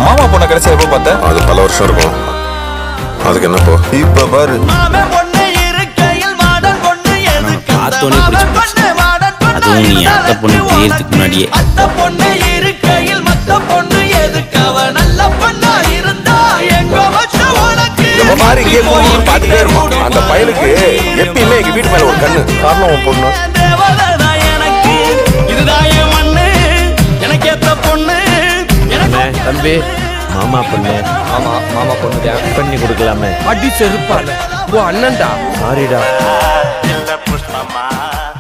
உன் மாமா பொண்ணை கடைசியா எப்போ பார்த்த அது பல வருஷம் இருக்கும் அதுக்கு என்னப்போ இப்ப பாரு பார்த்தோன்னே பிடிச்சு போச்சு. அதுவும் நீ அத்தை பொண்ணு தெரியறதுக்கு முன்னாடியே அத்தை பொண்ணு இருக்கையில் மத்த பொண்ணு எதுக்கு அவ நல்ல பொண்ணா இருந்தா எங்க வச்ச உனக்கு இந்த மாதிரி கேள்வி பார்த்துட்டே இருப்பான் அந்த பயலுக்கு எப்பயுமே எங்க வீட்டு மேல ஒரு கண்ணு காரணம் உன் பொண்ணு தேவதைதான் எனக்கு இதுதான் என் மண்ணு எனக்கு ஏத்த பொண்ணு எனக்கு தம்பி மாமா பொண்ணு ஆமா மாமா பொண்ணு தான் பண்ணி கொடுக்கலாமே அடி செருப்பால ஓ அண்ணன்டா சாரிடா இந்த புஷ்பமா